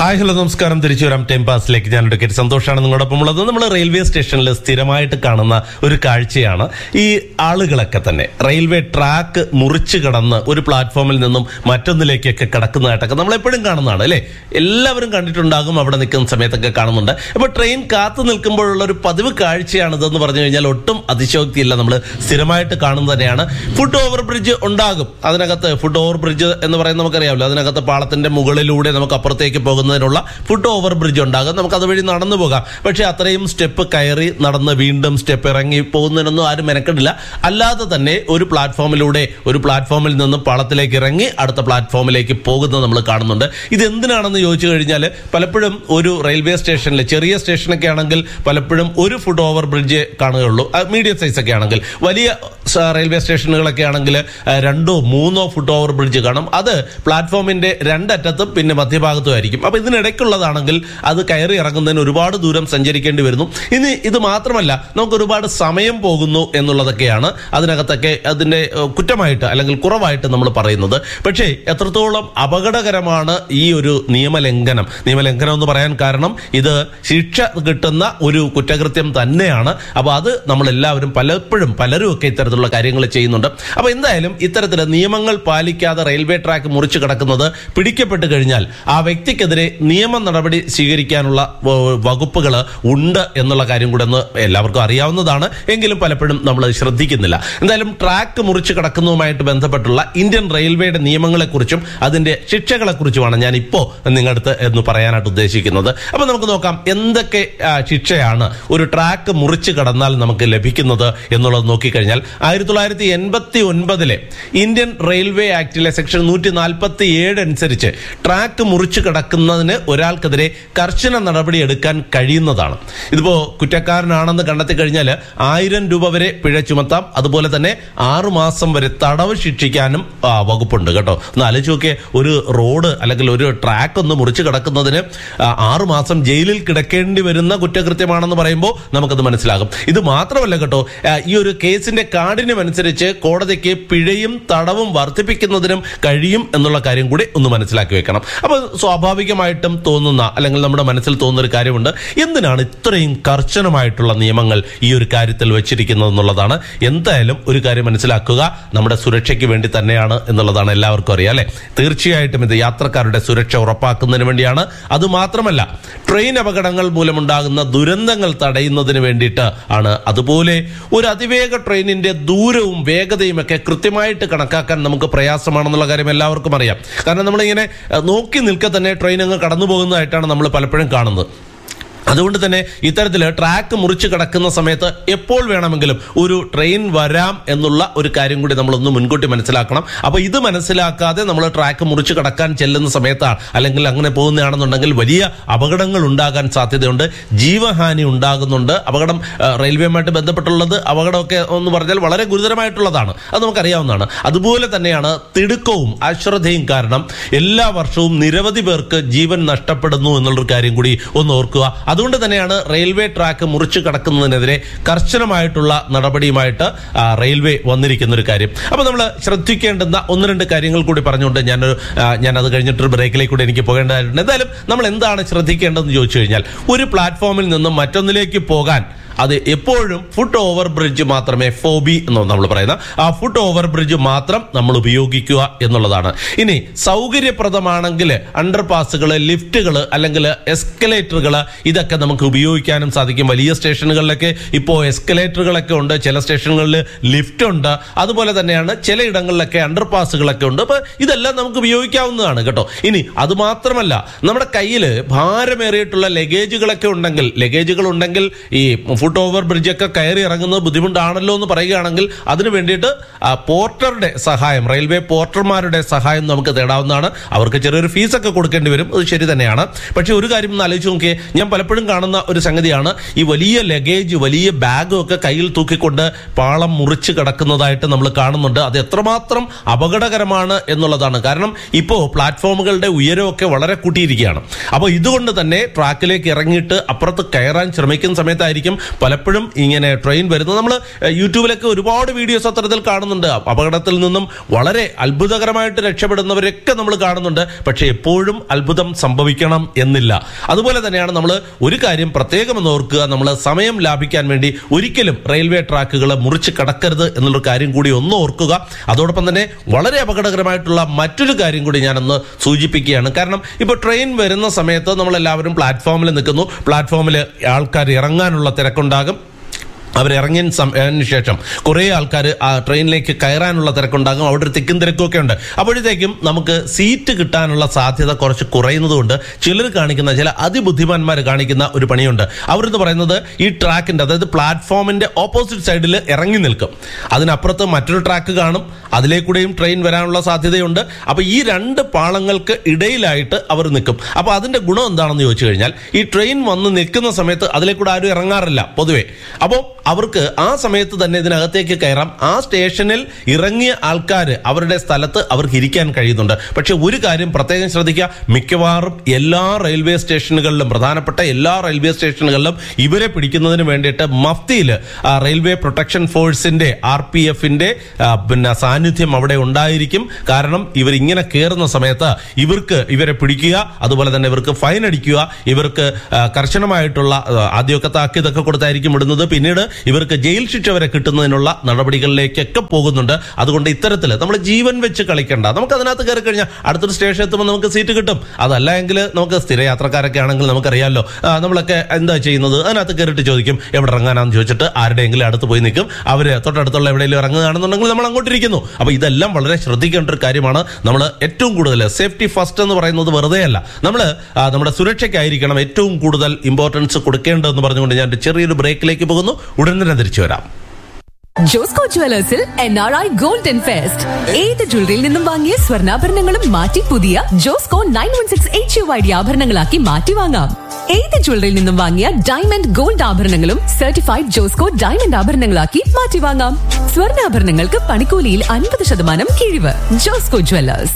hi hello നമസ്കാരം തിരിച്ചു വരാം ടൈം പാസിലേക്ക് ഞാൻ ടിക്കറ്റ് സന്തോഷമാണ് നിങ്ങളോടൊപ്പം ഉള്ളത് നമ്മൾ റെയിൽവേ സ്റ്റേഷനിൽ സ്ഥിരമായിട്ട് കാണുന്ന ഒരു കാഴ്ചയാണ് ഈ ആളുകളൊക്കെ തന്നെ റെയിൽവേ ട്രാക്ക് മുറിച്ച് കടന്ന് ഒരു പ്ലാറ്റ്ഫോമിൽ നിന്നും മറ്റൊന്നിലേക്കൊക്കെ കടക്കുന്നതായിട്ടൊക്കെ നമ്മൾ എപ്പോഴും കാണുന്നതാണ് അല്ലേ എല്ലാവരും കണ്ടിട്ടുണ്ടാകും അവിടെ നിൽക്കുന്ന സമയത്തൊക്കെ കാണുന്നുണ്ട് അപ്പോൾ ട്രെയിൻ കാത്തു നിൽക്കുമ്പോഴുള്ള ഒരു പതിവ് കാഴ്ചയാണ് ഇതെന്ന് പറഞ്ഞു കഴിഞ്ഞാൽ ഒട്ടും അതിശോക്തിയില്ല നമ്മൾ സ്ഥിരമായിട്ട് കാണുന്നത് തന്നെയാണ് ഫുഡ് ഓവർ ബ്രിഡ്ജ് ഉണ്ടാകും അതിനകത്ത് ഫുഡ് ഓവർ ബ്രിഡ്ജ് എന്ന് പറയുന്നത് നമുക്കറിയാമല്ലോ അതിനകത്ത് പാളത്തിന്റെ മുകളിലൂടെ നമുക്ക് അപ്പുറത്തേക്ക് പോകുന്നതിനുള്ള ഫുഡ് ഓവർ ബ്രിഡ്ജ് ഉണ്ടാകും നമുക്ക് അതുവഴി നടന്നു പോകാം പക്ഷേ അത്രയും സ്റ്റെപ്പ് കയറി നടന്ന് വീണ്ടും സ്റ്റെപ്പ് ഇറങ്ങി പോകുന്നതിനൊന്നും ആരും മെനക്കെടില്ല അല്ലാതെ തന്നെ ഒരു പ്ലാറ്റ്ഫോമിലൂടെ ഒരു പ്ലാറ്റ്ഫോമിൽ നിന്ന് പാളത്തിലേക്ക് ഇറങ്ങി അടുത്ത പ്ലാറ്റ്ഫോമിലേക്ക് പോകുന്നത് നമ്മൾ കാണുന്നുണ്ട് ഇത് എന്തിനാണെന്ന് ചോദിച്ചു കഴിഞ്ഞാൽ പലപ്പോഴും ഒരു റെയിൽവേ സ്റ്റേഷനിൽ ചെറിയ സ്റ്റേഷനൊക്കെ ആണെങ്കിൽ പലപ്പോഴും ഒരു ഫുഡ് ഓവർ ബ്രിഡ്ജ് കാണുകയുള്ളൂ മീഡിയം സൈസ് ഒക്കെ ആണെങ്കിൽ വലിയ സ- റെയിൽവേ സ്റ്റേഷനുകളൊക്കെ ആണെങ്കിൽ ആ, രണ്ടോ മൂന്നോ ഫുഡ് ഓവർ ബ്രിഡ്ജ് കാണും അത് പ്ലാറ്റ്ഫോമിന്റെ രണ്ടറ്റത്തും പിന്നെ മധ്യഭാഗത്തും ആയിരിക്കും അപ്പൊ ഇതിനിടയ്ക്കുള്ളതാണെങ്കിൽ അത് കയറി ഇറങ്ങുന്നതിന് ഒരുപാട് ദൂരം സഞ്ചരിക്കേണ്ടി വരുന്നു ഇനി ഇത് മാത്രമല്ല നമുക്ക് ഒരുപാട് സമയം പോകുന്നു എന്നുള്ളതൊക്കെയാണ് അതിനകത്തൊക്കെ അതിന്റെ ഏഹ്, കുറ്റമായിട്ട് അല്ലെങ്കിൽ കുറവായിട്ട് നമ്മൾ പറയുന്നത് പക്ഷേ എത്രത്തോളം അപകടകരമാണ് ഈ ഒരു നിയമലംഘനം നിയമലംഘനം എന്ന് പറയാൻ കാരണം ഇത് ശിക്ഷ കിട്ടുന്ന ഒരു കുറ്റകൃത്യം തന്നെയാണ് അപ്പോൾ അത് നമ്മൾ എല്ലാവരും പലപ്പോഴും പലരും ഒക്കെ ഇത്തരത്തിലുള്ള കാര്യങ്ങൾ ചെയ്യുന്നുണ്ട് അപ്പോൾ എന്തായാലും ഇത്തരത്തിൽ നിയമങ്ങൾ പാലിക്കാതെ റെയിൽവേ ട്രാക്ക് മുറിച്ചു കിടക്കുന്നത് പിടിക്കപ്പെട്ട് കഴിഞ്ഞാൽ ആ വ്യക്തിക്കെതിരെ നിയമ നടപടി സ്വീകരിക്കാനുള്ള വകുപ്പുകൾ ഉണ്ട് എന്നുള്ള കാര്യം കൂടെ ഒന്ന് എല്ലാവർക്കും അറിയാവുന്നതാണ് എങ്കിലും പലപ്പോഴും നമ്മൾ ശ്രദ്ധിക്കുന്നില്ല എന്തായാലും ട്രാക്ക് മുറിച്ചു കിടക്കുന്നതുമായിട്ട് ബന്ധപ്പെട്ടുള്ള ഇന്ത്യൻ റെയിൽവേയുടെ നിയമങ്ങളെക്കുറിച്ചും അതിന്റെ ശിക്ഷകളെക്കുറിച്ചുമാണ് ഞാൻ ഇപ്പോൾ നിങ്ങളടുത്ത് എന്ന് പറയാനായിട്ട് ഉദ്ദേശിക്കുന്നത് അപ്പൊ നമുക്ക് നോക്കാം എന്തൊക്കെ ആ, ശിക്ഷയാണ് ഒരു ട്രാക്ക് മുറിച്ചു കടന്നാൽ നമുക്ക് ലഭിക്കുന്നത് എന്നുള്ളത് നോക്കിക്കഴിഞ്ഞാൽ ആയിരത്തി തൊള്ളായിരത്തി എൺപത്തി ഒൻപതിലെ ഇന്ത്യൻ റെയിൽവേ ആക്ടിലെ സെക്ഷൻ നൂറ്റി നാൽപ്പത്തി ഏഴ് അനുസരിച്ച് ട്രാക്ക് മുറിച്ചു കിടക്കുന്നതിന് ഒരാൾക്കെതിരെ കർശന നടപടി എടുക്കാൻ കഴിയുന്നതാണ് ഇതിപ്പോ കുറ്റക്കാരനാണെന്ന് കണ്ടെത്തി കഴിഞ്ഞാൽ ആയിരം രൂപ വരെ പിഴ ചുമത്താം അതുപോലെ തന്നെ ആറു മാസം വരെ തടവ് ശിക്ഷിക്കാനും ആ, വകുപ്പുണ്ട് കേട്ടോ ഒന്ന് ആലോചിച്ച് നോക്കിയേ ഒരു റോഡ് അല്ലെങ്കിൽ ഒരു ട്രാക്ക് ഒന്ന് മുറിച്ചു കിടക്കുന്നതിന് ആ, ആറു മാസം ജയിലിൽ കിടക്കേണ്ടി വരുന്ന കുറ്റകൃത്യമാണെന്ന് പറയുമ്പോൾ നമുക്കത് മനസ്സിലാകും ഇത് മാത്രമല്ല കേട്ടോ ആ, ഈ ഒരു കേസിന്റെ കാഠിന്യം അനുസരിച്ച് കോടതിക്ക് പിഴയും തടവും വർദ്ധിപ്പിക്കുന്നതിനും കഴിയും എന്നുള്ള കാര്യം കൂടി ഒന്ന് മനസ്സിലാക്കി വെക്കണം അപ്പൊ സ്വാഭാവികമായിട്ടും തോന്നുന്ന അല്ലെങ്കിൽ നമ്മുടെ മനസ്സിൽ തോന്നുന്ന ഒരു കാര്യമുണ്ട് എന്തിനാണ് ഇത്രയും കർശനമായിട്ടുള്ള നിയമങ്ങൾ ഈ ഒരു കാര്യത്തിൽ വെച്ചിരിക്കുന്നത് എന്നുള്ളതാണ് എന്തായാലും ഒരു കാര്യം മനസ്സിലാക്കുക നമ്മുടെ സുരക്ഷയ്ക്ക് വേണ്ടി തന്നെയാണ് എന്നുള്ളതാണ് എല്ലാവർക്കും അറിയാം അല്ലെ തീർച്ചയായിട്ടും ഇത് യാത്രക്കാരുടെ സുരക്ഷ ഉറപ്പാക്കുന്നതിന് വേണ്ടിയാണ് അത് മാത്രമല്ല ട്രെയിൻ അപകടങ്ങൾ മൂലമുണ്ടാകുന്ന ദുരന്തങ്ങൾ തടയുന്നതിന് വേണ്ടിയിട്ട് ആണ് അതുപോലെ ഒരു അതിവേഗ ട്രെയിനിന്റെ ദൂരവും വേഗതയും ഒക്കെ കൃത്യമായിട്ട് കണക്കാക്കാൻ നമുക്ക് പ്രയാസമാണെന്നുള്ള കാര്യം എല്ലാവർക്കും അറിയാം കാരണം നമ്മളിങ്ങനെ അഹ്, നോക്കി നിൽക്കെ തന്നെ ട്രെയിൻ അങ്ങ് കടന്നു പോകുന്നതായിട്ടാണ് നമ്മൾ പലപ്പോഴും കാണുന്നത് അതുകൊണ്ട് തന്നെ ഇത്തരത്തിൽ ട്രാക്ക് മുറിച്ച് കിടക്കുന്ന സമയത്ത് എപ്പോൾ വേണമെങ്കിലും ഒരു ട്രെയിൻ വരാം എന്നുള്ള ഒരു കാര്യം കൂടി നമ്മളൊന്ന് മുൻകൂട്ടി മനസ്സിലാക്കണം അപ്പൊ ഇത് മനസ്സിലാക്കാതെ നമ്മൾ ട്രാക്ക് മുറിച്ച് കടക്കാൻ ചെല്ലുന്ന സമയത്താണ് അല്ലെങ്കിൽ അങ്ങനെ പോകുന്നതാണെന്നുണ്ടെങ്കിൽ വലിയ അപകടങ്ങൾ ഉണ്ടാകാൻ സാധ്യതയുണ്ട് ജീവഹാനി ഉണ്ടാകുന്നുണ്ട് അപകടം ആ, റെയിൽവേയുമായിട്ട് ബന്ധപ്പെട്ടുള്ളത് അപകടമൊക്കെ എന്ന് പറഞ്ഞാൽ വളരെ ഗുരുതരമായിട്ടുള്ളതാണ് അത് നമുക്കറിയാവുന്നതാണ് അതുപോലെ തന്നെയാണ് തിടുക്കവും അശ്രദ്ധയും കാരണം എല്ലാ വർഷവും നിരവധി പേർക്ക് ജീവൻ നഷ്ടപ്പെടുന്നു എന്നുള്ളൊരു കാര്യം കൂടി ഒന്ന് ഓർക്കുക അതുകൊണ്ട് തന്നെയാണ് റെയിൽവേ ട്രാക്ക് മുറിച്ചു കടക്കുന്നതിനെതിരെ കർശനമായിട്ടുള്ള നടപടിയുമായിട്ട് ആ, റെയിൽവേ വന്നിരിക്കുന്ന ഒരു കാര്യം അപ്പൊ നമ്മൾ ശ്രദ്ധിക്കേണ്ടുന്ന ഒന്ന് രണ്ട് കാര്യങ്ങൾ കൂടി പറഞ്ഞുകൊണ്ട് ഞാനൊരു ആ, ഞാൻ അത് കഴിഞ്ഞിട്ടൊരു ബ്രേക്കിലേക്ക് കൂടി എനിക്ക് പോകേണ്ടതായിട്ടുണ്ട് എന്തായാലും നമ്മൾ എന്താണ് ശ്രദ്ധിക്കേണ്ടതെന്ന് ചോദിച്ചു കഴിഞ്ഞാൽ ഒരു പ്ലാറ്റ്ഫോമിൽ നിന്നും മറ്റൊന്നിലേക്ക് പോകാൻ അത് എപ്പോഴും ഫുട് ഓവർ ബ്രിഡ്ജ് മാത്രമേ ഫോബി എന്ന് നമ്മൾ പറയുന്ന ആ ഫുട് ഓവർ ബ്രിഡ്ജ് മാത്രം നമ്മൾ ഉപയോഗിക്കുക എന്നുള്ളതാണ് ഇനി സൗകര്യപ്രദമാണെങ്കിൽ അണ്ടർ പാസുകൾ ലിഫ്റ്റുകൾ അല്ലെങ്കിൽ എസ്കലേറ്ററുകൾ ഇതൊക്കെ നമുക്ക് ഉപയോഗിക്കാനും സാധിക്കും വലിയ സ്റ്റേഷനുകളിലൊക്കെ ഇപ്പോൾ എസ്കലേറ്ററുകളൊക്കെ ഉണ്ട് ചില സ്റ്റേഷനുകളിൽ ലിഫ്റ്റ് ഉണ്ട് അതുപോലെ തന്നെയാണ് ചിലയിടങ്ങളിലൊക്കെ അണ്ടർ പാസുകളൊക്കെ ഉണ്ട് അപ്പൊ ഇതെല്ലാം നമുക്ക് ഉപയോഗിക്കാവുന്നതാണ് കേട്ടോ ഇനി അത് മാത്രമല്ല നമ്മുടെ കയ്യിൽ ഭാരമേറിയിട്ടുള്ള ലഗേജുകളൊക്കെ ഉണ്ടെങ്കിൽ ലഗേജുകൾ ഉണ്ടെങ്കിൽ ഈ ഫുട് ഓവർ ബ്രിഡ്ജൊക്കെ കയറി ഇറങ്ങുന്നത് ബുദ്ധിമുട്ടാണല്ലോ എന്ന് പറയുകയാണെങ്കിൽ അതിന് വേണ്ടിയിട്ട് ആ, പോർട്ടറുടെ സഹായം റെയിൽവേ പോർട്ടർമാരുടെ സഹായം നമുക്ക് തേടാവുന്നതാണ് അവർക്ക് ചെറിയൊരു ഫീസൊക്കെ കൊടുക്കേണ്ടി വരും അത് ശരി തന്നെയാണ് പക്ഷെ ഒരു കാര്യം ഒന്ന് ആലോചിച്ച് നോക്കിയേ ഞാൻ പലപ്പോഴും കാണുന്ന ഒരു സംഗതിയാണ് ഈ വലിയ ലഗേജ് വലിയ ബാഗും ഒക്കെ കയ്യിൽ തൂക്കിക്കൊണ്ട് പാളം മുറിച്ച് കിടക്കുന്നതായിട്ട് നമ്മൾ കാണുന്നുണ്ട് അത് എത്രമാത്രം അപകടകരമാണ് എന്നുള്ളതാണ് കാരണം ഇപ്പോൾ പ്ലാറ്റ്ഫോമുകളുടെ ഉയരമൊക്കെ വളരെ കൂട്ടിയിരിക്കുകയാണ് അപ്പോൾ ഇതുകൊണ്ട് തന്നെ ട്രാക്കിലേക്ക് ഇറങ്ങിയിട്ട് അപ്പുറത്ത് കയറാൻ ശ്രമിക്കുന്ന സമയത്തായിരിക്കും പലപ്പോഴും ഇങ്ങനെ ട്രെയിൻ വരുന്നത് നമ്മൾ യൂട്യൂബിലൊക്കെ ഒരുപാട് വീഡിയോസ് അത്തരത്തിൽ കാണുന്നുണ്ട് അപകടത്തിൽ നിന്നും വളരെ അത്ഭുതകരമായിട്ട് രക്ഷപ്പെടുന്നവരൊക്കെ നമ്മൾ കാണുന്നുണ്ട് പക്ഷേ എപ്പോഴും അത്ഭുതം സംഭവിക്കണം എന്നില്ല അതുപോലെ തന്നെയാണ് നമ്മൾ ഒരു കാര്യം പ്രത്യേകം എന്ന് ഓർക്കുക നമ്മൾ സമയം ലാഭിക്കാൻ വേണ്ടി ഒരിക്കലും റെയിൽവേ ട്രാക്കുകൾ മുറിച്ച് കടക്കരുത് എന്നുള്ളൊരു കാര്യം കൂടി ഒന്ന് ഓർക്കുക അതോടൊപ്പം തന്നെ വളരെ അപകടകരമായിട്ടുള്ള മറ്റൊരു കാര്യം കൂടി ഞാനൊന്ന് സൂചിപ്പിക്കുകയാണ് കാരണം ഇപ്പോൾ ട്രെയിൻ വരുന്ന സമയത്ത് നമ്മളെല്ലാവരും പ്ലാറ്റ്ഫോമിൽ നിൽക്കുന്നു പ്ലാറ്റ്ഫോമിൽ ആൾക്കാർ ഇറങ്ങാനുള്ള തിരക്കുണ്ടാകും അവരിറങ്ങിയ സമയത്തിന് ശേഷം കുറേ ആൾക്കാർ ആ ട്രെയിനിലേക്ക് കയറാനുള്ള തിരക്കുണ്ടാകും അവിടെ ഒരു തിക്കും തിരക്കും ഒക്കെ ഉണ്ട് അപ്പോഴത്തേക്കും നമുക്ക് സീറ്റ് കിട്ടാനുള്ള സാധ്യത കുറച്ച് കുറയുന്നതുകൊണ്ട് ചിലർ കാണിക്കുന്ന ചില അതിബുദ്ധിമാന്മാർ കാണിക്കുന്ന ഒരു പണിയുണ്ട് അവരെന്ന് പറയുന്നത് ഈ ട്രാക്കിന്റെ അതായത് പ്ലാറ്റ്ഫോമിന്റെ ഓപ്പോസിറ്റ് സൈഡിൽ ഇറങ്ങി നിൽക്കും അതിനപ്പുറത്ത് മറ്റൊരു ട്രാക്ക് കാണും അതിലേക്കൂടെയും ട്രെയിൻ വരാനുള്ള സാധ്യതയുണ്ട് അപ്പൊ ഈ രണ്ട് പാളങ്ങൾക്ക് ഇടയിലായിട്ട് അവർ നിൽക്കും അപ്പൊ അതിന്റെ ഗുണം എന്താണെന്ന് ചോദിച്ചു കഴിഞ്ഞാൽ ഈ ട്രെയിൻ വന്ന് നിൽക്കുന്ന സമയത്ത് അതിലേക്കൂടെ ആരും ഇറങ്ങാറില്ല പൊതുവെ അപ്പോൾ അവർക്ക് ആ സമയത്ത് തന്നെ ഇതിനകത്തേക്ക് കയറാം ആ സ്റ്റേഷനിൽ ഇറങ്ങിയ ആൾക്കാർ അവരുടെ സ്ഥലത്ത് അവർക്ക് ഇരിക്കാൻ കഴിയുന്നുണ്ട് പക്ഷെ ഒരു കാര്യം പ്രത്യേകം ശ്രദ്ധിക്കുക മിക്കവാറും എല്ലാ റെയിൽവേ സ്റ്റേഷനുകളിലും പ്രധാനപ്പെട്ട എല്ലാ റെയിൽവേ സ്റ്റേഷനുകളിലും ഇവരെ പിടിക്കുന്നതിന് വേണ്ടിയിട്ട് മഫ്തിയിൽ റെയിൽവേ പ്രൊട്ടക്ഷൻ ഫോഴ്സിന്റെ ആർ പി എഫിന്റെ പിന്നെ സാന്നിധ്യം അവിടെ ഉണ്ടായിരിക്കും കാരണം ഇവർ ഇങ്ങനെ കയറുന്ന സമയത്ത് ഇവർക്ക് ഇവരെ പിടിക്കുക അതുപോലെ തന്നെ ഇവർക്ക് ഫൈൻ അടിക്കുക ഇവർക്ക് ആ, കർശനമായിട്ടുള്ള ആ, ആദ്യമൊക്കെ താക്കീതൊക്കെ കൊടുത്തായിരിക്കും വിടുന്നത് പിന്നീട് ഇവർക്ക് ജയിൽ ശിക്ഷ വരെ കിട്ടുന്നതിനുള്ള നടപടികളിലേക്കൊക്കെ പോകുന്നുണ്ട് അതുകൊണ്ട് ഇത്തരത്തിൽ നമ്മൾ ജീവൻ വെച്ച് കളിക്കണ്ട നമുക്ക് അതിനകത്ത് കയറി കഴിഞ്ഞാൽ അടുത്തൊരു സ്റ്റേഷൻ എത്തുമ്പോൾ നമുക്ക് സീറ്റ് കിട്ടും അതല്ല എങ്കിൽ നമുക്ക് സ്ഥിര യാത്രക്കാരൊക്കെ ആണെങ്കിൽ നമുക്കറിയാമല്ലോ ആ, നമ്മളൊക്കെ എന്താ ചെയ്യുന്നത് അതിനകത്ത് കയറിയിട്ട് ചോദിക്കും എവിടെ ഇറങ്ങാനാന്ന് ചോദിച്ചിട്ട് ആരുടെയെങ്കിലും അടുത്ത് പോയി നിൽക്കും അവര് തൊട്ടടുത്തുള്ള എവിടെയെങ്കിലും ഇറങ്ങുകയാണെന്നുണ്ടെങ്കിൽ നമ്മൾ അങ്ങോട്ട് ഇരിക്കുന്നു അപ്പൊ ഇതെല്ലാം വളരെ ശ്രദ്ധിക്കേണ്ട ഒരു കാര്യമാണ് നമ്മൾ ഏറ്റവും കൂടുതൽ സേഫ്റ്റി ഫസ്റ്റ് എന്ന് പറയുന്നത് വെറുതെ അല്ല നമ്മൾ നമ്മുടെ സുരക്ഷയ്ക്കായിരിക്കണം ഏറ്റവും കൂടുതൽ ഇമ്പോർട്ടൻസ് കൊടുക്കേണ്ടതെന്ന് പറഞ്ഞുകൊണ്ട് ഞാൻ ഒരു ചെറിയൊരു ബ്രേക്കിലേക്ക് പോകുന്നു ഉടൻ തന്നെ തിരിച്ചു വരാം ജോസ്കോ ജുവലേഴ്സിൽ N R I golden fest ഏത് ജ്വല്ലറിയിൽ നിന്നും വാങ്ങിയ സ്വർണ്ണാഭരണങ്ങളും മാറ്റി പുതിയ Josco nine one six H U I D ആഭരണങ്ങളാക്കി മാറ്റി വാങ്ങാം ഏത് ജ്വല്ലറിയിൽ നിന്നും വാങ്ങിയ ഡയമണ്ട് ഗോൾഡ് ആഭരണങ്ങളും സർട്ടിഫൈഡ് ജോസ്കോ ഡയമണ്ട് ആഭരണങ്ങളാക്കി മാറ്റി വാങ്ങാം സ്വർണ്ണാഭരണങ്ങൾക്ക് പണിക്കൂലിയിൽ അൻപത് ശതമാനം കിഴിവ് ജോസ്കോ ജുവലേഴ്സ്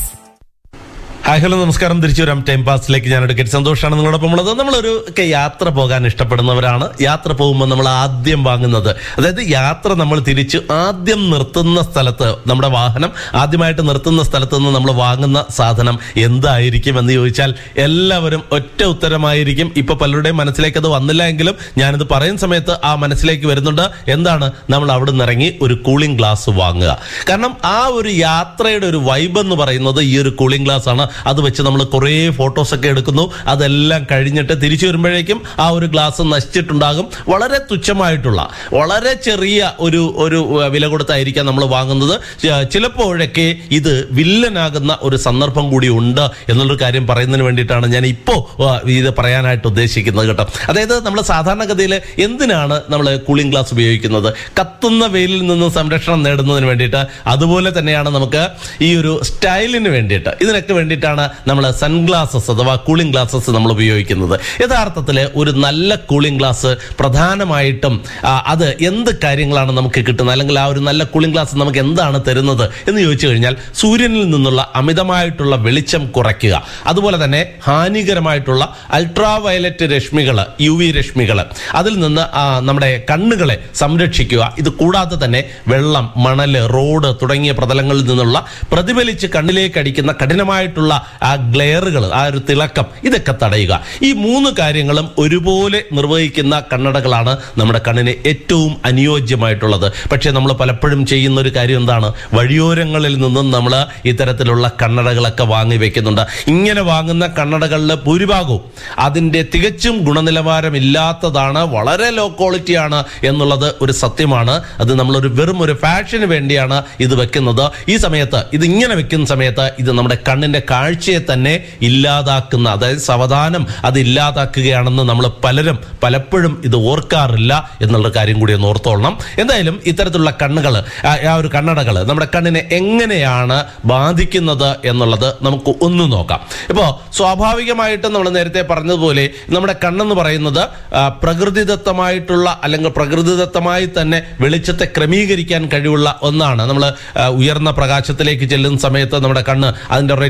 ഹായ് ഹലോ നമസ്കാരം തിരിച്ചു വരാം ടൈം പാസിലേക്ക് ഞാൻ എടുക്കട്ടെ സന്തോഷമാണ് നിങ്ങളോടൊപ്പം ഉള്ളത് നമ്മളൊരു ഒക്കെ യാത്ര പോകാൻ ഇഷ്ടപ്പെടുന്നവരാണ് യാത്ര പോകുമ്പോൾ നമ്മൾ ആദ്യം വാങ്ങുന്നത് അതായത് യാത്ര നമ്മൾ തിരിച്ച് ആദ്യം നിർത്തുന്ന സ്ഥലത്ത് നമ്മുടെ വാഹനം ആദ്യമായിട്ട് നിർത്തുന്ന സ്ഥലത്ത് നിന്ന് നമ്മൾ വാങ്ങുന്ന സാധനം എന്തായിരിക്കും എന്ന് ചോദിച്ചാൽ എല്ലാവരും ഒറ്റ ഉത്തരമായിരിക്കും ഇപ്പൊ പലരുടെയും മനസ്സിലേക്ക് അത് വന്നില്ല എങ്കിലും ഞാനിത് പറയുന്ന സമയത്ത് ആ മനസ്സിലേക്ക് വരുന്നുണ്ട് എന്താണ് നമ്മൾ അവിടെ നിന്ന് ഇറങ്ങി ഒരു കൂളിംഗ് ഗ്ലാസ് വാങ്ങുക കാരണം ആ ഒരു യാത്രയുടെ ഒരു വൈബ് എന്ന് പറയുന്നത് ഈ ഒരു കൂളിംഗ് ഗ്ലാസ് ആണ് അത് വെച്ച് നമ്മൾ കുറേ ഫോട്ടോസ് ഒക്കെ എടുക്കുന്നു അതെല്ലാം കഴിഞ്ഞിട്ട് തിരിച്ചു വരുമ്പോഴേക്കും ആ ഒരു ഗ്ലാസ് നശിച്ചിട്ടുണ്ടാകും വളരെ തുച്ഛമായിട്ടുള്ള വളരെ ചെറിയ ഒരു ഒരു ഏഹ്, വില കൊടുത്തായിരിക്കാം നമ്മൾ വാങ്ങുന്നത് ച- ചിലപ്പോഴൊക്കെ ഇത് വില്ലനാകുന്ന ഒരു സന്ദർഭം കൂടി ഉണ്ട് എന്നുള്ളൊരു കാര്യം പറയുന്നതിന് വേണ്ടിയിട്ടാണ് ഞാൻ ഇപ്പോൾ ഇത് പറയാനായിട്ട് ഉദ്ദേശിക്കുന്നത് കേട്ടോ അതായത് നമ്മൾ സാധാരണഗതിയിൽ എന്തിനാണ് നമ്മൾ കൂളിംഗ് ഗ്ലാസ് ഉപയോഗിക്കുന്നത് കത്തുന്ന വെയിലിൽ നിന്ന് സംരക്ഷണം നേടുന്നതിന് വേണ്ടിയിട്ട് അതുപോലെ തന്നെയാണ് നമുക്ക് ഈ ഒരു സ്റ്റൈലിന് വേണ്ടിയിട്ട് ഇതിനൊക്കെ വേണ്ടിയിട്ടാണ് നമ്മൾ സൺഗ്ലാസസ് അഥവാ കൂളിംഗ് ഗ്ലാസസ് നമ്മൾ ഉപയോഗിക്കുന്നത് യഥാർത്ഥത്തിൽ ഒരു നല്ല കൂളിംഗ് ഗ്ലാസ് പ്രധാനമായിട്ടും ആ, അത് എന്ത് കാര്യങ്ങളാണ് നമുക്ക് കിട്ടുന്നത് അല്ലെങ്കിൽ ആ ഒരു നല്ല കൂളിംഗ് ഗ്ലാസ് നമുക്ക് എന്താണ് തരുന്നത് എന്ന് ചോദിച്ചു കഴിഞ്ഞാൽ സൂര്യനിൽ നിന്നുള്ള അമിതമായിട്ടുള്ള വെളിച്ചം കുറയ്ക്കുക അതുപോലെ തന്നെ ഹാനികരമായിട്ടുള്ള അൾട്രാ വയലറ്റ് രശ്മികൾ യു വി രശ്മികൾ അതിൽ നിന്ന് ആ, നമ്മുടെ കണ്ണുകളെ സംരക്ഷിക്കുക ഇത് കൂടാതെ തന്നെ വെള്ളം മണല് റോഡ് തുടങ്ങിയ പ്രതലങ്ങളിൽ നിന്നുള്ള പ്രതിഫലിച്ച് കണ്ണിലേക്ക് അടിക്കുന്ന കഠിനമായിട്ടുള്ള ആ ഗ്ലെയറുകൾ ആ ഒരു തിളക്കം ഇതൊക്കെ തടയുക ഈ മൂന്ന് കാര്യങ്ങളും ഒരുപോലെ നിർവഹിക്കുന്ന കണ്ണടകളാണ് നമ്മുടെ കണ്ണിന് ഏറ്റവും അനുയോജ്യമായിട്ടുള്ളത് പക്ഷേ നമ്മൾ പലപ്പോഴും ചെയ്യുന്ന ഒരു കാര്യം എന്താണ് വഴിയോരങ്ങളിൽ നിന്നും നമ്മൾ ഇത്തരത്തിലുള്ള കണ്ണടകളൊക്കെ വാങ്ങി വെക്കുന്നുണ്ട് ഇങ്ങനെ വാങ്ങുന്ന കണ്ണടകളിൽ ഭൂരിഭാഗവും അതിൻ്റെ തികച്ചും ഗുണനിലവാരമില്ലാത്തതാണ് വളരെ ലോ ക്വാളിറ്റിയാണ് എന്നുള്ളത് ഒരു സത്യമാണ് അത് നമ്മളൊരു വെറും ഒരു ഫാഷന് വേണ്ടിയാണ് ഇത് വെക്കുന്നത് ഈ സമയത്ത് ഇത് ഇങ്ങനെ വെക്കുന്ന സമയത്ത് ഇത് നമ്മുടെ കണ്ണിന്റെ കാഴ്ചയെ തന്നെ ഇല്ലാതാക്കുന്ന അതായത് സാവധാനം അത് ഇല്ലാതാക്കുകയാണെന്ന് നമ്മൾ പലരും പലപ്പോഴും ഇത് ഓർക്കാറില്ല എന്നുള്ള കാര്യം കൂടി ഒന്ന് ഓർത്തോളണം എന്തായാലും ഇത്തരത്തിലുള്ള കണ്ണുകൾ ആ ഒരു കണ്ണടകൾ നമ്മുടെ കണ്ണിനെ എങ്ങനെയാണ് ബാധിക്കുന്നത് എന്നുള്ളത് നമുക്ക് ഒന്ന് നോക്കാം ഇപ്പോൾ സ്വാഭാവികമായിട്ടും നമ്മൾ നേരത്തെ പറഞ്ഞതുപോലെ നമ്മുടെ കണ്ണെന്ന് പറയുന്നത് ആ, പ്രകൃതിദത്തമായിട്ടുള്ള അല്ലെങ്കിൽ പ്രകൃതിദത്തമായി തന്നെ വെളിച്ചത്തെ ക്രമീകരിക്കാൻ കഴിവുള്ള ഒന്നാണ് നമ്മൾ ഉയർന്ന പ്രകാശത്തിലേക്ക് ചെല്ലുന്ന സമയത്ത് നമ്മുടെ കണ്ണ് അതിന്റെ റെറ്റിന നമ്മൾ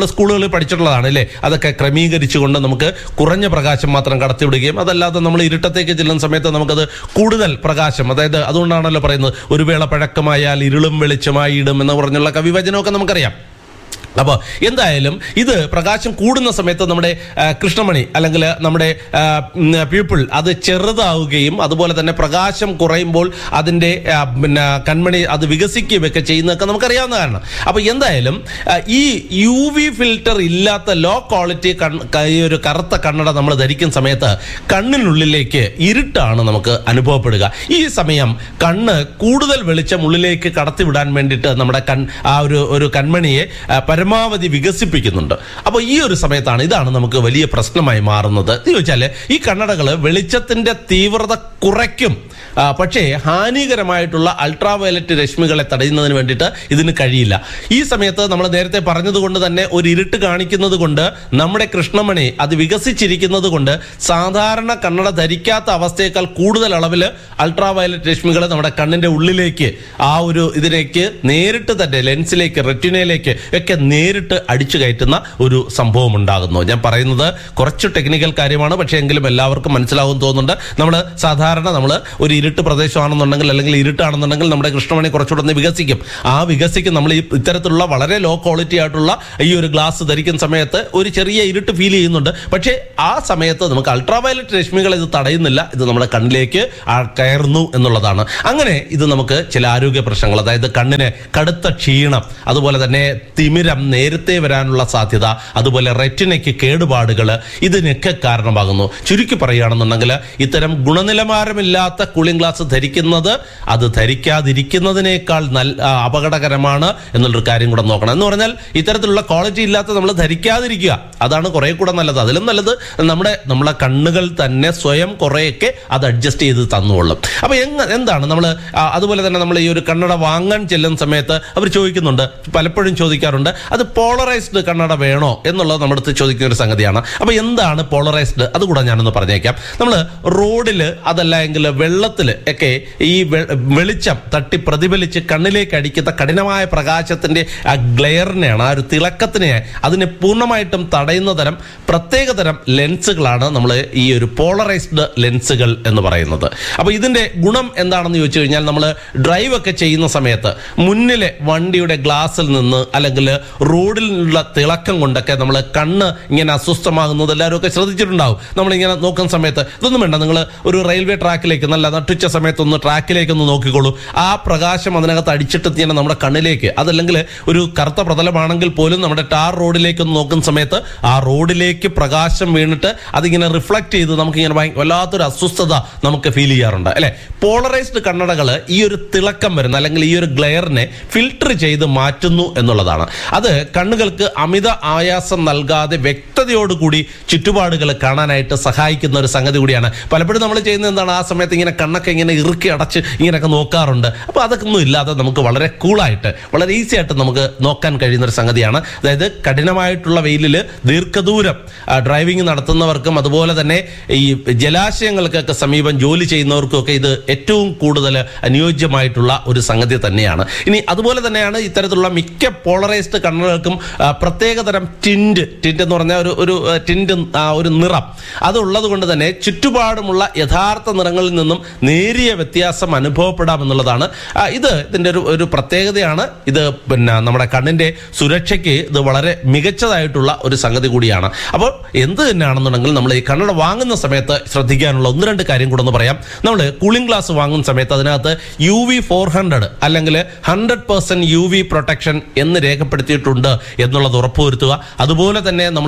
നമ്മൾ സ്കൂളുകളിൽ പഠിച്ചിട്ടുള്ളതാണ് അല്ലേ അതൊക്കെ ക്രമീകരിച്ചുകൊണ്ട് നമുക്ക് കുറഞ്ഞ പ്രകാശം മാത്രം കടത്തിവിടുകയും അതല്ലാതെ നമ്മൾ ഇരുട്ടത്തേക്ക് ചെല്ലുന്ന സമയത്ത് നമുക്കത് കൂടുതൽ പ്രകാശം അതായത് അതുകൊണ്ടാണല്ലോ പറയുന്നത് ഒരു വേള പഴക്കമായാൽ ഇരുളും വെളിച്ചമായി ഇടും എന്ന് പറഞ്ഞുള്ള കവിവചനമൊക്കെ നമുക്കറിയാം അപ്പോൾ എന്തായാലും ഇത് പ്രകാശം കൂടുന്ന സമയത്ത് നമ്മുടെ ആ, കൃഷ്ണമണി അല്ലെങ്കിൽ നമ്മുടെ പ്യൂപ്പിൾ അത് ചെറുതാവുകയും അതുപോലെ തന്നെ പ്രകാശം കുറയുമ്പോൾ അതിൻ്റെ ആ, പിന്നെ കൺമണി അത് വികസിക്കുകയും ഒക്കെ ചെയ്യുന്നതൊക്കെ നമുക്കറിയാവുന്ന കാരണം അപ്പോൾ എന്തായാലും ആ, ഈ യു വി ഫിൽറ്റർ ഇല്ലാത്ത ലോ ക്വാളിറ്റി കൺ ക- ഈ ഒരു കറുത്ത കണ്ണട നമ്മൾ ധരിക്കുന്ന സമയത്ത് കണ്ണിനുള്ളിലേക്ക് ഇരുട്ടാണ് നമുക്ക് അനുഭവപ്പെടുക ഈ സമയം കണ്ണ് കൂടുതൽ വെളിച്ചം ഉള്ളിലേക്ക് കടത്തിവിടാൻ വേണ്ടിയിട്ട് നമ്മുടെ കൺ ആ ഒരു ഒരു കൺമണിയെ ആ, പരമാവധി വികസിപ്പിക്കുന്നുണ്ട് അപ്പോൾ ഈ ഒരു സമയത്താണ് ഇതാണ് നമുക്ക് വലിയ പ്രശ്നമായി മാറുന്നത് എന്ന് ചോദിച്ചാൽ ഈ കണ്ണടകൾ വെളിച്ചത്തിന്റെ തീവ്രത കുറയ്ക്കും ആ, പക്ഷേ ഹാനികരമായിട്ടുള്ള അൾട്രാവയലറ്റ് രശ്മികളെ തടയുന്നതിന് വേണ്ടിയിട്ട് ഇതിന് കഴിയില്ല ഈ സമയത്ത് നമ്മൾ നേരത്തെ പറഞ്ഞതുകൊണ്ട് തന്നെ ഒരു ഇരുട്ട് കാണിക്കുന്നത് കൊണ്ട് നമ്മുടെ കൃഷ്ണമണി അത് വികസിച്ചിരിക്കുന്നത് കൊണ്ട് സാധാരണ കണ്ണട ധരിക്കാത്ത അവസ്ഥയേക്കാൾ കൂടുതൽ അളവിൽ അൾട്രാവയലറ്റ് രശ്മികൾ നമ്മുടെ കണ്ണിന്റെ ഉള്ളിലേക്ക് ആ ഒരു ഇതിലേക്ക് നേരിട്ട് തന്നെ ലെൻസിലേക്ക് റെറ്റിനയിലേക്ക് ഒക്കെ നേരിട്ട് അടിച്ചു കയറ്റുന്ന ഒരു സംഭവം ഉണ്ടാകുന്നു ഞാൻ പറയുന്നത് കുറച്ച് ടെക്നിക്കൽ കാര്യമാണ് പക്ഷേ എങ്കിലും എല്ലാവർക്കും മനസ്സിലാവും തോന്നുന്നുണ്ട് നമ്മൾ സാധാരണ നമ്മൾ ഒരു ഇരുട്ട് പ്രദേശമാണെന്നുണ്ടെങ്കിൽ അല്ലെങ്കിൽ ഇരുട്ടാണെന്നുണ്ടെങ്കിൽ നമ്മുടെ കൃഷ്ണമണി കുറച്ചുകൂടെ ഒന്ന് വികസിക്കും ആ വികസിക്കും നമ്മൾ ഈ ഇത്തരത്തിലുള്ള വളരെ ലോ ക്വാളിറ്റി ആയിട്ടുള്ള ഈ ഒരു ഗ്ലാസ് ധരിക്കുന്ന സമയത്ത് ഒരു ചെറിയ ഇരുട്ട് ഫീൽ ചെയ്യുന്നുണ്ട് പക്ഷേ ആ സമയത്ത് നമുക്ക് അൾട്രാവയലറ്റ് രശ്മികൾ ഇത് തടയുന്നില്ല ഇത് നമ്മുടെ കണ്ണിലേക്ക് ആ കയറുന്നു എന്നുള്ളതാണ് അങ്ങനെ ഇത് നമുക്ക് ചില ആരോഗ്യ പ്രശ്നങ്ങൾ അതായത് കണ്ണിന് കടുത്ത ക്ഷീണം അതുപോലെ തന്നെ തിമിരം നേരത്തെ വരാനുള്ള സാധ്യത അതുപോലെ റെറ്റിനയ്ക്ക് കേടുപാടുകൾ ഇതിനൊക്കെ കാരണമാകുന്നു ചുരുക്കി പറയുകയാണെന്നുണ്ടെങ്കിൽ ഇത്തരം ഗുണനിലവാരമില്ലാത്ത കൂളിംഗ് ഗ്ലാസ് ധരിക്കുന്നത് അത് ധരിക്കാതിരിക്കുന്നതിനേക്കാൾ നല്ല ആ, അപകടകരമാണ് എന്നുള്ളൊരു കാര്യം കൂടെ നോക്കണം എന്ന് പറഞ്ഞാൽ ഇത്തരത്തിലുള്ള ക്വാളിറ്റി ഇല്ലാത്ത നമ്മൾ ധരിക്കാതിരിക്കുക അതാണ് കുറെ കൂടെ നല്ലത് അതിലും നല്ലത് നമ്മുടെ നമ്മളെ കണ്ണുകൾ തന്നെ സ്വയം കുറേയൊക്കെ അത് അഡ്ജസ്റ്റ് ചെയ്ത് തന്നുകൊള്ളും അപ്പൊ എങ്ങ എന്താണ് നമ്മൾ അതുപോലെ തന്നെ നമ്മൾ ഈ ഒരു കണ്ണട വാങ്ങാൻ ചെല്ലുന്ന സമയത്ത് അവർ ചോദിക്കുന്നുണ്ട് പലപ്പോഴും ചോദിക്കാറുണ്ട് അത് പോളറൈസ്ഡ് കണ്ണട വേണോ എന്നുള്ളത് നമ്മുടെ അടുത്ത് ചോദിക്കുന്ന ഒരു സംഗതിയാണ് അപ്പൊ എന്താണ് പോളറൈസ്ഡ് അതുകൂടെ ഞാനൊന്ന് പറഞ്ഞേക്കാം നമ്മൾ റോഡിൽ അതല്ല എങ്കിൽ വെള്ളത്തിൽ ഒക്കെ ഈ വെ- വെളിച്ചം തട്ടി പ്രതിഫലിച്ച് കണ്ണിലേക്ക് അടിക്കുന്ന കഠിനമായ പ്രകാശത്തിന്റെ ആ ഗ്ലെയറിനെയാണ് ആ ഒരു തിളക്കത്തിനെ അതിനെ പൂർണ്ണമായിട്ടും തടയുന്ന തരം പ്രത്യേക തരം ലെൻസുകളാണ് നമ്മൾ ഈ ഒരു പോളറൈസ്ഡ് ലെൻസുകൾ എന്ന് പറയുന്നത് അപ്പോൾ ഇതിന്റെ ഗുണം എന്താണെന്ന് ചോദിച്ചു കഴിഞ്ഞാൽ നമ്മൾ ഡ്രൈവ് ഒക്കെ ചെയ്യുന്ന സമയത്ത് മുന്നിലെ വണ്ടിയുടെ ഗ്ലാസ്സിൽ നിന്ന് അല്ലെങ്കിൽ റോഡിലുള്ള തിളക്കം കൊണ്ടൊക്കെ നമ്മൾ കണ്ണ് ഇങ്ങനെ അസ്വസ്ഥമാകുന്നത് എല്ലാവരും ഒക്കെ ശ്രദ്ധിച്ചിട്ടുണ്ടാവും നമ്മളിങ്ങനെ നോക്കുന്ന സമയത്ത് ഇതൊന്നും വേണ്ട നിങ്ങൾ ഒരു റെയിൽവേ ട്രാക്കിലേക്ക് നല്ല നട്ടുച്ച സമയത്ത് ഒന്ന് ട്രാക്കിലേക്ക് ഒന്ന് നോക്കിക്കോളൂ ആ പ്രകാശം അതിനകത്ത് അടിച്ചിട്ട് ഇങ്ങനെ നമ്മുടെ കണ്ണിലേക്ക് അതല്ലെങ്കിൽ ഒരു കറുത്ത പ്രതലമാണെങ്കിൽ പോലും നമ്മുടെ ടാർ റോഡിലേക്ക് ഒന്ന് നോക്കുന്ന സമയത്ത് ആ റോഡിലേക്ക് പ്രകാശം വീണിട്ട് അതിങ്ങനെ റിഫ്ലക്ട് ചെയ്ത് നമുക്ക് ഇങ്ങനെ ഭയ- വല്ലാത്തൊരു അസ്വസ്ഥത നമുക്ക് ഫീൽ ചെയ്യാറുണ്ട് അല്ലെ പോളറൈസ്ഡ് കണ്ണടകൾ ഈ ഒരു തിളക്കം വരുന്ന അല്ലെങ്കിൽ ഈ ഒരു ഗ്ലെയറിനെ ഫിൽട്ടർ ചെയ്ത് മാറ്റുന്നു എന്നുള്ളതാണ് അത് കണ്ണുകൾക്ക് അമിത ആയാസം നൽകാതെ വ്യക്തതയോടുകൂടി ചുറ്റുപാടുകൾ കാണാനായിട്ട് സഹായിക്കുന്ന ഒരു സംഗതി കൂടിയാണ് പലപ്പോഴും നമ്മൾ ചെയ്യുന്നത് എന്താണ് ആ സമയത്ത് ഇങ്ങനെ കണ്ണൊക്കെ ഇങ്ങനെ ഇറുക്കി അടച്ച് ഇങ്ങനെയൊക്കെ നോക്കാറുണ്ട് അപ്പോൾ അതൊക്കെ ഒന്നും ഇല്ലാതെ നമുക്ക് വളരെ കൂളായിട്ട് വളരെ ഈസി ആയിട്ട് നമുക്ക് നോക്കാൻ കഴിയുന്ന ഒരു സംഗതിയാണ് അതായത് കഠിനമായിട്ടുള്ള വെയിലിൽ ദീർഘദൂരം ആ, ഡ്രൈവിംഗ് നടത്തുന്നവർക്കും അതുപോലെ തന്നെ ഈ ജലാശയങ്ങൾക്കൊക്കെ സമീപം ജോലി ചെയ്യുന്നവർക്കും ഒക്കെ ഇത് ഏറ്റവും കൂടുതൽ അനുയോജ്യമായിട്ടുള്ള ഒരു സംഗതി തന്നെയാണ് ഇനി അതുപോലെ തന്നെയാണ് ഇത്തരത്തിലുള്ള മിക്ക പോളറൈസ്ഡ് കണ്ണുകൾക്കും ആ, പ്രത്യേകതരം ടിൻഡ് ടിൻഡ് എന്ന് പറഞ്ഞാൽ ഒരു ഒരു ആ, ടിൻഡ് ആ, ഒരു നിറം അതുള്ളത് കൊണ്ട് തന്നെ ചുറ്റുപാടുമുള്ള യഥാർത്ഥ നിറങ്ങളിൽ നിന്നും നേരിയ വ്യത്യാസം അനുഭവപ്പെടാം എന്നുള്ളതാണ് ആ, ഇത് ഇതിന്റെ ഒരു ഒരു പ്രത്യേകതയാണ് ഇത് പിന്നെ നമ്മുടെ കണ്ണിന്റെ സുരക്ഷയ്ക്ക് ഇത് വളരെ മികച്ചതായിട്ടുള്ള ഒരു സംഗതി കൂടിയാണ് അപ്പോൾ എന്ത് തന്നെയാണെന്നുണ്ടെങ്കിൽ നമ്മൾ ഈ കണ്ണട വാങ്ങുന്ന സമയത്ത് ശ്രദ്ധിക്കാനുള്ള ഒന്ന് രണ്ട് കാര്യം കൂടെ ഒന്ന് പറയാം നമ്മൾ കൂളിംഗ് ഗ്ലാസ് വാങ്ങുന്ന സമയത്ത് അതിനകത്ത് യു വി ഫോർ ഹൺഡ്രഡ് അല്ലെങ്കിൽ hundred percent U V protection എന്ന് രേഖപ്പെടുത്തിയിട്ടുണ്ട് എന്നുള്ളത് ഉറപ്പുവരുത്തുക അതുപോലെ തന്നെ നമ്മൾ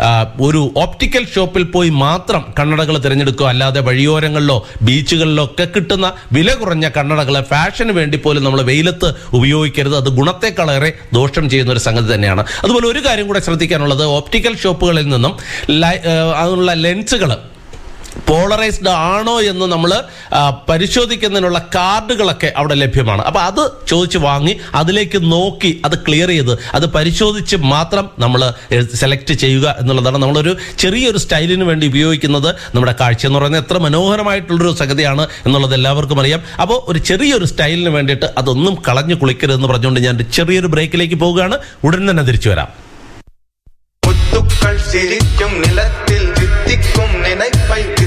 ഒരു ഓപ്റ്റിക്കൽ ഷോപ്പിൽ പോയി മാത്രം കണ്ണടകൾ തിരഞ്ഞെടുക്കുക അല്ലാതെ വഴിയോരങ്ങളിലോ ബീച്ചുകളിലോ ഒക്കെ കിട്ടുന്ന വില കുറഞ്ഞ കണ്ണടകൾ ഫാഷന് വേണ്ടി പോലും നമ്മൾ വെയിലത്ത് ഉപയോഗിക്കരുത് അത് ഗുണത്തെക്കാളേറെ ദോഷം ചെയ്യുന്ന ഒരു സംഗതി തന്നെയാണ് അതുപോലെ ഒരു കാര്യം കൂടെ ശ്രദ്ധിക്കാനുള്ളത് ഓപ്റ്റിക്കൽ ഷോപ്പുകളിൽ നിന്നും ലൈ- ആ, അതിനുള്ള ലെൻസുകൾ പോളറൈസ്ഡ് ആണോ എന്ന് നമ്മൾ പരിശോധിക്കുന്നതിനുള്ള കാർഡുകളൊക്കെ അവിടെ ലഭ്യമാണ് അപ്പോൾ അത് ചോദിച്ച് വാങ്ങി അതിലേക്ക് നോക്കി അത് ക്ലിയർ ചെയ്ത് അത് പരിശോധിച്ച് മാത്രം നമ്മൾ സെലക്ട് ചെയ്യുക എന്നുള്ളതാണ് നമ്മളൊരു ചെറിയൊരു സ്റ്റൈലിന് വേണ്ടി ഉപയോഗിക്കുന്നത് നമ്മുടെ കാഴ്ച എന്ന് പറയുന്നത് എത്ര മനോഹരമായിട്ടുള്ളൊരു സംഗതിയാണ് എന്നുള്ളത് എല്ലാവർക്കും അറിയാം അപ്പോൾ ഒരു ചെറിയൊരു സ്റ്റൈലിന് വേണ്ടിയിട്ട് അതൊന്നും കളഞ്ഞു കുളിക്കരുതെന്ന് പറഞ്ഞുകൊണ്ട് ഞാൻ ഒരു ചെറിയൊരു ബ്രേക്കിലേക്ക് പോവുകയാണ് ഉടൻ തന്നെ തിരിച്ചു വരാം சிரிக்கும் நிலத்தில் தித்திக்கும் நினைப்பை